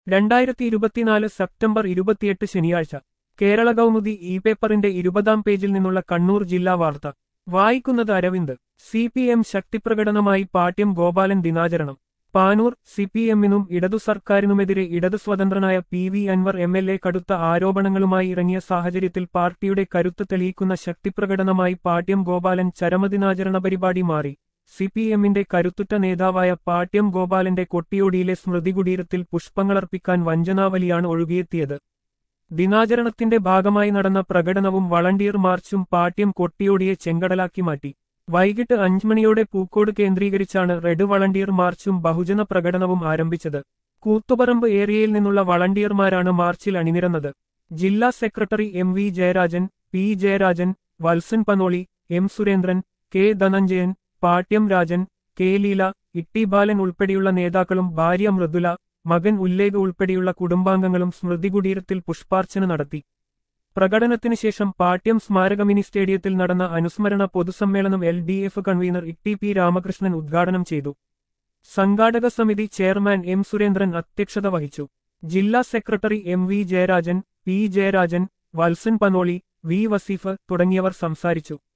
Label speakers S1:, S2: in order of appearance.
S1: രണ്ടായിരത്തി ഇരുപത്തിനാല് സെപ്റ്റംബർ ഇരുപത്തിയെട്ട് ശനിയാഴ്ച കേരള കൗമുദി ഇ പേപ്പറിന്റെ ഇരുപതാം പേജിൽ നിന്നുള്ള കണ്ണൂർ ജില്ലാ വാർത്ത വായിക്കുന്നത് അരവിന്ദ് സി പി എം ശക്തിപ്രകടനമായി പാട്യം ഗോപാലൻ ദിനാചരണം പാനൂർ സി പി എമ്മിനും ഇടതു സർക്കാരിനുമെതിരെ ഇടതു സ്വതന്ത്രനായ P V Anvar M L A കടുത്ത ആരോപണങ്ങളുമായി ഇറങ്ങിയ സാഹചര്യത്തിൽ പാർട്ടിയുടെ കരുത്ത് തെളിയിക്കുന്ന ശക്തിപ്രകടനമായി പാട്യം ഗോപാലൻ ചരമദിനാചരണ പരിപാടി മാറി സി പി എമ്മിന്റെ കരുത്തുറ്റ നേതാവായ പാട്യം ഗോപാലന്റെ കൊട്ടിയോടിയിലെ സ്മൃതികുടീരത്തിൽ പുഷ്പങ്ങളർപ്പിക്കാൻ വഞ്ചനാവലിയാണ് ഒഴുകിയെത്തിയത് ദിനാചരണത്തിന്റെ ഭാഗമായി നടന്ന പ്രകടനവും വളണ്ടിയർ മാർച്ചും പാട്യം കൊട്ടിയോടിയെ ചെങ്കടലാക്കി മാറ്റി വൈകിട്ട് അഞ്ച് മണിയോടെ പൂക്കോട് കേന്ദ്രീകരിച്ചാണ് റെഡ് വളണ്ടിയർ മാർച്ചും ബഹുജന പ്രകടനവും ആരംഭിച്ചത് കൂത്തുപറമ്പ് ഏരിയയിൽ നിന്നുള്ള വളണ്ടിയർമാരാണ് മാർച്ചിൽ അണിനിരന്നത് ജില്ലാ secretary M V Jayarajan P Jayarajan Valsan Panoli M Surendran K Dhananjayan Pattiam Rajan K Leela T Balan ഉൾപ്പെടെയുള്ള നേതാക്കളും ഭാര്യ മൃദുല മകൻ ഉല്ലേഖ ഉൾപ്പെടെയുള്ള കുടുംബാംഗങ്ങളും സ്മൃതികുടീരത്തിൽ പുഷ്പാർച്ചന നടത്തി പ്രകടനത്തിന് ശേഷം പാട്യം സ്മാരക മിനി സ്റ്റേഡിയത്തിൽ നടന്ന അനുസ്മരണ പൊതുസമ്മേളനം L D F convenor T P Ramakrishnan ഉദ്ഘാടനം ചെയ്തു സംഘാടക സമിതി ചെയർമാൻ എം സുരേന്ദ്രൻ അധ്യക്ഷത വഹിച്ചു ജില്ലാ secretary M V Jayarajan P Jayarajan Valsan Panoli V Vaseef തുടങ്ങിയവർ സംസാരിച്ചു